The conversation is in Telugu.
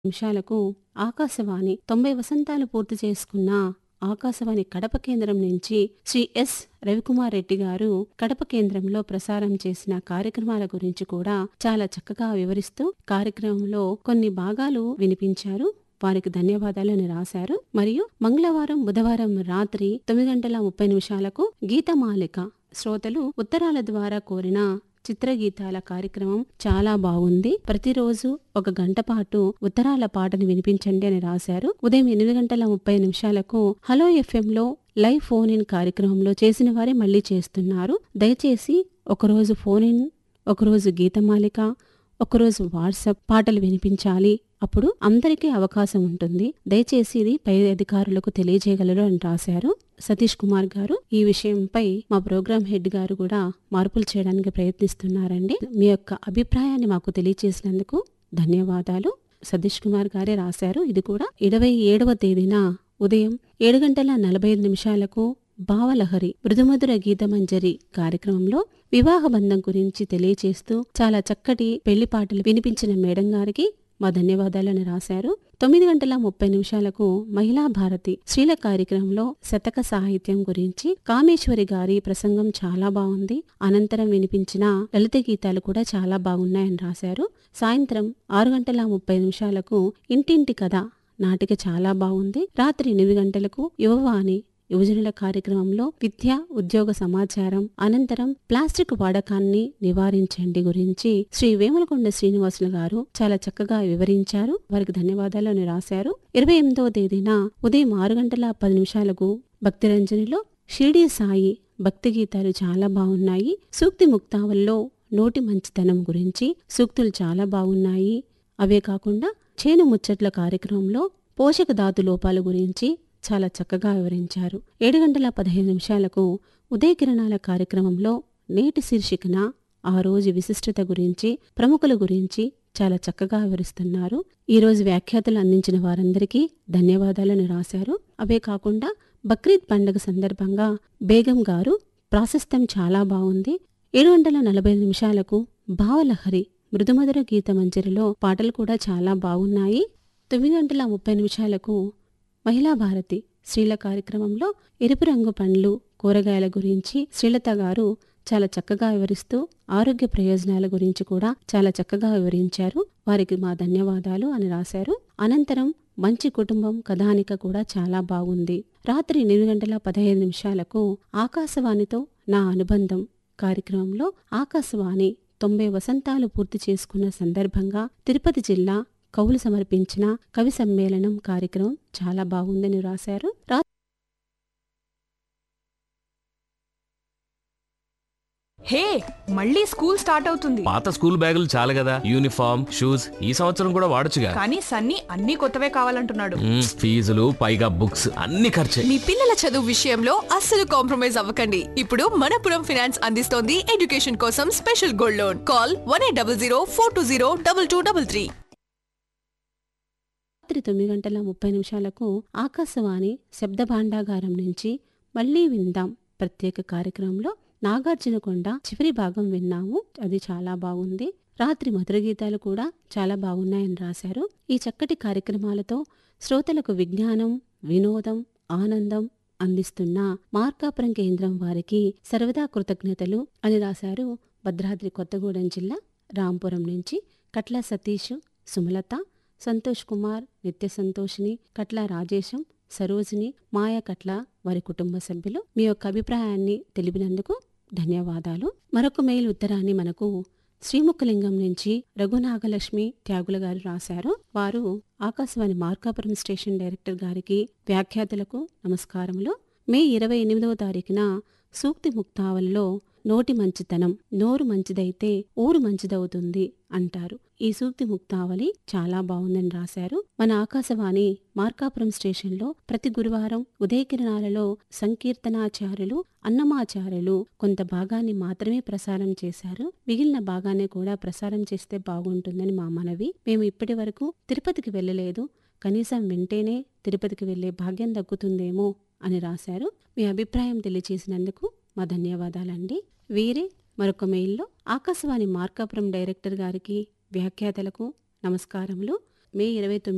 నిమిషాలకు ఆకాశవాణి తొంభై వసంతాలు పూర్తి చేసుకున్న ఆకాశవాణి కడప కేంద్రం నుంచి శ్రీ ఎస్ రవికుమార్ రెడ్డి గారు కడప కేంద్రంలో ప్రసారం చేసిన కార్యక్రమాల గురించి కూడా చాలా చక్కగా వివరిస్తూ కార్యక్రమంలో కొన్ని భాగాలు వినిపించారు వారికి ధన్యవాదాలు అని రాశారు మరియు మంగళవారం బుధవారం రాత్రి తొమ్మిది గంటల ముప్పై నిమిషాలకు గీతమాలిక శ్రోతలు ఉత్తరాల ద్వారా కోరిన చిత్రగీతాల కార్యక్రమం చాలా బాగుంది ప్రతిరోజు ఒక గంట పాటు ఉత్తరాల పాటను వినిపించండి అని రాశారు ఉదయం ఎనిమిది గంటల ముప్పై నిమిషాలకు హలో ఎఫ్ఎంలో లైవ్ ఫోన్ ఇన్ కార్యక్రమంలో చేసిన వారే మళ్ళీ చేస్తున్నారు దయచేసి ఒకరోజు ఫోన్ ఇన్ ఒకరోజు గీతమాలిక ఒకరోజు వాట్సాప్ పాటలు వినిపించాలి అప్పుడు అందరికీ అవకాశం ఉంటుంది దయచేసి ఇది పై అధికారులకు తెలియజేయగలరు అని రాశారు సతీష్ కుమార్ గారు ఈ విషయంపై మా ప్రోగ్రాం హెడ్ గారు కూడా మార్పులు చేయడానికి ప్రయత్నిస్తున్నారండి మీ యొక్క అభిప్రాయాన్ని మాకు తెలియజేసినందుకు ధన్యవాదాలు సతీష్ కుమార్ గారే రాశారు ఇది కూడా ఇరవై ఏడవ తేదీన ఉదయం ఏడు గంటల నలభై ఐదు నిమిషాలకు భావలహరి మృదుమధుర గీతమంజరి కార్యక్రమంలో వివాహ బంధం గురించి తెలియచేస్తూ చాలా చక్కటి పెళ్లి పాటలు వినిపించిన మేడం గారికి మా ధన్యవాదాలని రాశారు తొమ్మిది గంటల ముప్పై నిమిషాలకు మహిళా భారతి స్త్రీల కార్యక్రమంలో శతక సాహిత్యం గురించి కామేశ్వరి గారి ప్రసంగం చాలా బాగుంది అనంతరం వినిపించిన లలిత గీతాలు కూడా చాలా బాగున్నాయని రాశారు సాయంత్రం ఆరు గంటల ముప్పై నిమిషాలకు ఇంటింటి కథ నాటిక చాలా బాగుంది రాత్రి ఎనిమిది గంటలకు యువవాణి యువజనుల కార్యక్రమంలో విద్య ఉద్యోగ సమాచారం అనంతరం ప్లాస్టిక్ వాడకాన్ని నివారించండి గురించి శ్రీ వేములకొండ శ్రీనివాసులు గారు చాలా చక్కగా వివరించారు వారికి ధన్యవాదాలు అని రాశారు ఇరవై ఎనిమిదవ తేదీన ఉదయం ఆరు గంటల పది నిమిషాలకు భక్తిరంజనిలో షిరిడి సాయి భక్తి గీతాలు చాలా బాగున్నాయి సూక్తి ముక్తావల్లో నోటి మంచితనం గురించి సూక్తులు చాలా బాగున్నాయి అవే కాకుండా చేను ముచ్చట్ల కార్యక్రమంలో పోషక ధాతు లోపాల గురించి చాలా చక్కగా వివరించారు ఏడు గంటల పదిహేను నిమిషాలకు ఉదయ కిరణాల కార్యక్రమంలో నేటి శీర్షికన ఆ రోజు విశిష్టత గురించి ప్రముఖుల గురించి చాలా చక్కగా వివరిస్తున్నారు ఈ రోజు వ్యాఖ్యాతలు అందించిన వారందరికీ ధన్యవాదాలను రాశారు అవే కాకుండా బక్రీద్ పండుగ సందర్భంగా బేగం గారు ప్రాశస్త్యం చాలా బాగుంది ఏడు గంటల నలభై ఐదు నిమిషాలకు భావలహరి మృదుమధుర గీత మంజరిలో పాటలు కూడా చాలా బాగున్నాయి తొమ్మిది గంటల ముప్పై నిమిషాలకు మహిళా భారతి స్త్రీల కార్యక్రమంలో ఎరుపు రంగు పండ్లు కూరగాయల గురించి శ్రీలత గారు చాలా చక్కగా వివరిస్తూ ఆరోగ్య ప్రయోజనాల గురించి కూడా చాలా చక్కగా వివరించారు వారికి మా ధన్యవాదాలు అని రాశారు అనంతరం మంచి కుటుంబం కథానిక కూడా చాలా బాగుంది రాత్రి ఎనిమిది గంటల పదహైదు నిమిషాలకు ఆకాశవాణితో నా అనుబంధం కార్యక్రమంలో ఆకాశవాణి తొంభై వసంతాలు పూర్తి చేసుకున్న సందర్భంగా తిరుపతి జిల్లా కవులు సమర్పించిన కవి సమ్మేళనం కార్యక్రమం చాలా బాగుందని రాశారు రా- హే మళ్ళీ స్కూల్ స్టార్ట్ అవుతుంది పాత స్కూల్ బ్యాగులు చాలు కదా యూనిఫామ్ షూస్ ఈ సంవత్సరం కూడా వాడొచ్చుగా కానీ సన్నీ అన్ని కొత్తవే కావాలంటున్నాడు మ్మ్, ఫీజులు పైగా బుక్స్ అన్ని ఖర్చే మీ పిల్లల చదువు విషయంలో అస్సలు కాంప్రమైజ్ అవ్వకండి ఇప్పుడు మనపురం ఫినాన్స్ అందిస్తోంది ఎడ్యుకేషన్ కోసం special gold loan call one eight double zero four two zero double two double three రాత్రి తొమ్మిది గంటల ముప్పై నిమిషాలకు ఆకాశవాణి శబ్ద భాండాగారం నుంచి మళ్ళీ విందాం ప్రత్యేక కార్యక్రమంలో నాగార్జునకొండ చివరి భాగం విన్నాము అది చాలా బాగుంది రాత్రి మధుర గీతాలు కూడా చాలా బాగున్నాయని రాశారు ఈ చక్కటి కార్యక్రమాలతో శ్రోతలకు విజ్ఞానం వినోదం ఆనందం అందిస్తున్న మార్కాపురం కేంద్రం వారికి సర్వదా కృతజ్ఞతలు అని రాశారు భద్రాద్రి కొత్తగూడెం జిల్లా రాంపురం నుంచి కట్ల సతీష్ సుమలత సంతోష్ కుమార్ నిత్య సంతోషిని కట్ల రాజేశం సరోజిని మాయ కట్ల వారి కుటుంబ సభ్యులు మీ యొక్క అభిప్రాయాన్ని తెలిపినందుకు ధన్యవాదాలు మరొక మెయిల్ ఉత్తరాన్ని మనకు శ్రీముఖలింగం నుంచి రఘునాగలక్ష్మి త్యాగుల గారు రాశారు వారు ఆకాశవాణి మార్కాపురం స్టేషన్ డైరెక్టర్ గారికి వ్యాఖ్యాతలకు నమస్కారములు మే ఇరవై ఎనిమిదవ తారీఖున సూక్తి ముక్తావల్లో నోటి మంచితనం నోరు మంచిదైతే ఊరు మంచిదవుతుంది అంటారు ఈ సూక్తి ముక్తావళి చాలా బాగుందని రాశారు మన ఆకాశవాణి మార్కాపురం స్టేషన్లో ప్రతి గురువారం ఉదయకిరణాలలో సంకీర్తనాచార్యులు అన్నమాచార్యులు కొంత భాగాన్ని మాత్రమే ప్రసారం చేశారు మిగిలిన భాగాన్ని కూడా ప్రసారం చేస్తే బాగుంటుందని మా మనవి మేము ఇప్పటి వరకు తిరుపతికి వెళ్ళలేదు కనీసం వింటేనే తిరుపతికి వెళ్లే భాగ్యం దక్కుతుందేమో అని రాశారు మీ అభిప్రాయం తెలియచేసినందుకు మా ధన్యవాదాలండి వీరే మరొక మెయిల్లో ఆకాశవాణి మార్కాపురం డైరెక్టర్ గారికి వ్యాఖ్యాతలకు నమస్కారములు మే ఇరవై తొమ్మిది